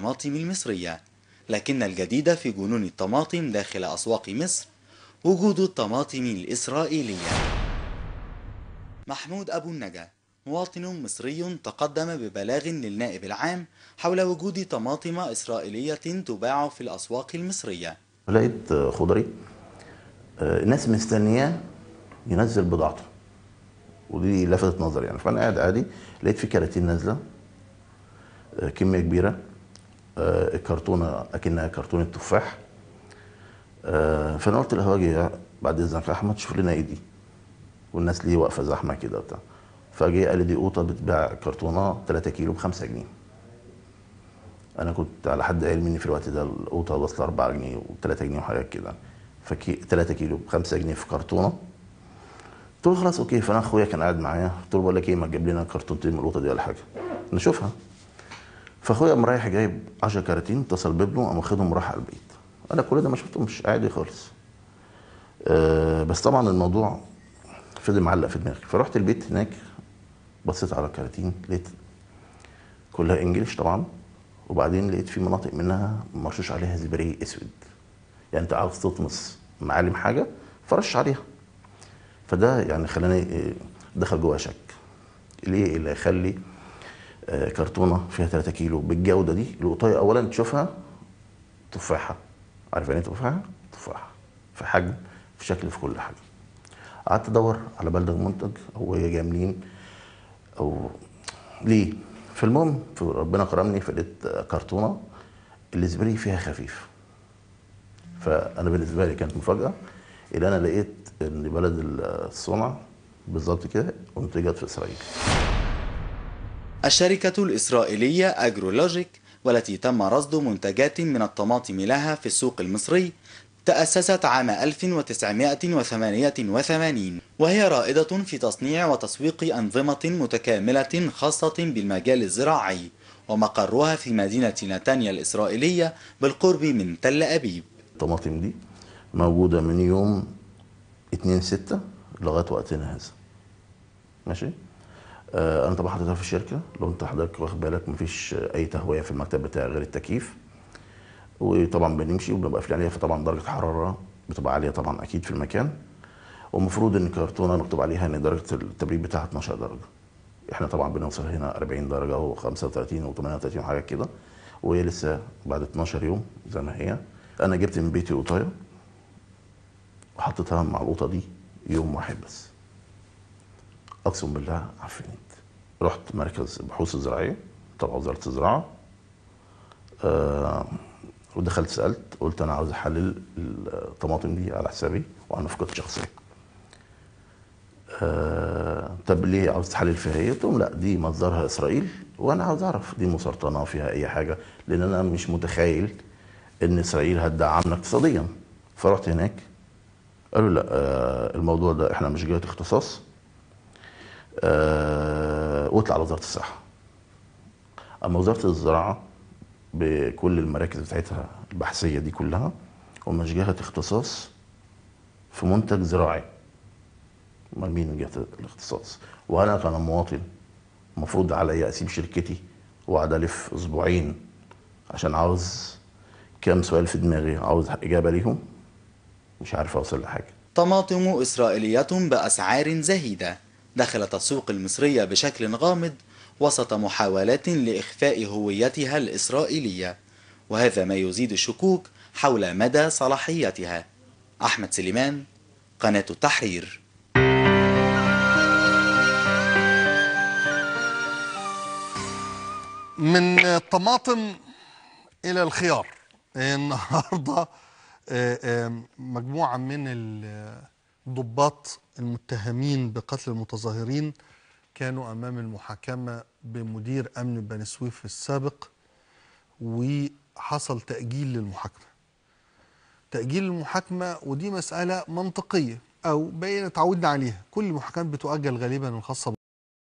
الطماطم المصرية لكن الجديد في جنون الطماطم داخل أسواق مصر وجود الطماطم الإسرائيلية محمود أبو النجا مواطن مصري تقدم ببلاغ للنائب العام حول وجود طماطم إسرائيلية تباع في الأسواق المصرية لقيت خضري آه، الناس مستنياه ينزل بضاعته ودي لفتت نظري يعني فانا قاعد عادي لقيت في كراتين نازله آه، كميه كبيره آه، الكرتونه اكنها كرتونه تفاح آه، فانا قلت له هاجي بعد اذنك يا احمد شوف لنا ايه دي والناس ليه واقفه زحمه كده وبتاع فجه قال لي دي قوطه بتباع كرتونه 3 كيلو ب 5 جنيه انا كنت على حد علمي ان في الوقت ده القوطه واصله 4 جنيه و3 جنيه وحاجات كده فكي 3 كيلو ب 5 جنيه في كرتونه قلت له خلاص اوكي فانا اخويا كان قاعد معايا قلت له بقول لك ايه ما تجيب لنا كرتونتين من القوطه دي ولا حاجه نشوفها فاخويا قام رايح جايب 10 كراتين اتصل بابنه قام واخدهم راح على البيت انا كل ده ما شفتهمش عادي خالص أه بس طبعا الموضوع فضل معلق في دماغي فرحت البيت هناك بصيت على الكراتين لقيت كلها انجليش طبعا وبعدين لقيت في مناطق منها مرشوش عليها زبري اسود يعني انت عاوز تطمس معالم حاجه فرش عليها فده يعني خلاني إيه، دخل جوايا شك ليه اللي هيخلي آه، كرتونه فيها 3 كيلو بالجوده دي القطايه اولا تشوفها تفاحه عارف يعني ايه تفاحه؟ تفاحه في حجم في شكل في كل حاجه قعدت ادور على بلده المنتج هو هي جايه منين او ليه فالمهم في ربنا كرمني فلقيت آه، كرتونه الاسبري فيها خفيف فانا بالنسبه لي كانت مفاجاه اللي انا لقيت ان بلد الصنع بالظبط كده انتجت في اسرائيل الشركة الإسرائيلية أجرولوجيك والتي تم رصد منتجات من الطماطم لها في السوق المصري تأسست عام 1988 وهي رائدة في تصنيع وتسويق أنظمة متكاملة خاصة بالمجال الزراعي ومقرها في مدينة نتانيا الإسرائيلية بالقرب من تل أبيب الطماطم دي موجوده من يوم 2 6 لغايه وقتنا هذا ماشي آه انا طبعا حاططها في الشركه لو انت حضرتك واخد بالك مفيش اي تهويه في المكتب بتاعي غير التكييف وطبعا بنمشي وبنبقى قافلين عليها فطبعا درجه الحراره بتبقى عاليه طبعا اكيد في المكان والمفروض ان الكرتونه مكتوب عليها ان درجه التبريد بتاعها 12 درجه احنا طبعا بنوصل هنا 40 درجه و35 و38 وحاجات كده وهي لسه بعد 12 يوم زي ما هي انا جبت من بيتي قطايه وحطيتها مع القوطه دي يوم واحد بس اقسم بالله عفنت رحت مركز البحوث الزراعيه تبع وزاره الزراعه آه ودخلت سالت قلت انا عاوز احلل الطماطم دي على حسابي وانا فقدت شخصيه آه طب ليه عاوز تحلل فيها ايه؟ قلت لهم لا دي مصدرها اسرائيل وانا عاوز اعرف دي مسرطنه فيها اي حاجه لان انا مش متخيل ان اسرائيل هتدعمنا اقتصاديا فرحت هناك قالوا لا آه الموضوع ده احنا مش جهه اختصاص آه واطلع على وزاره الصحه اما وزاره الزراعه بكل المراكز بتاعتها البحثيه دي كلها ومش جهه اختصاص في منتج زراعي امال مين جهه الاختصاص وانا كان مواطن المفروض عليا اسيب شركتي واقعد الف اسبوعين عشان عاوز كام سؤال في دماغي عاوز اجابه ليهم مش عارف اوصل لحاجه طماطم إسرائيلية بأسعار زهيدة دخلت السوق المصرية بشكل غامض وسط محاولات لإخفاء هويتها الإسرائيلية وهذا ما يزيد الشكوك حول مدى صلاحيتها أحمد سليمان قناة التحرير من الطماطم الى الخيار النهارده آه، آه، مجموعه من الضباط المتهمين بقتل المتظاهرين كانوا امام المحاكمه بمدير امن بني سويف السابق وحصل تاجيل للمحاكمه تاجيل المحاكمه ودي مساله منطقيه او بقينا اتعودنا عليها كل المحاكمات بتؤجل غالبا الخاصه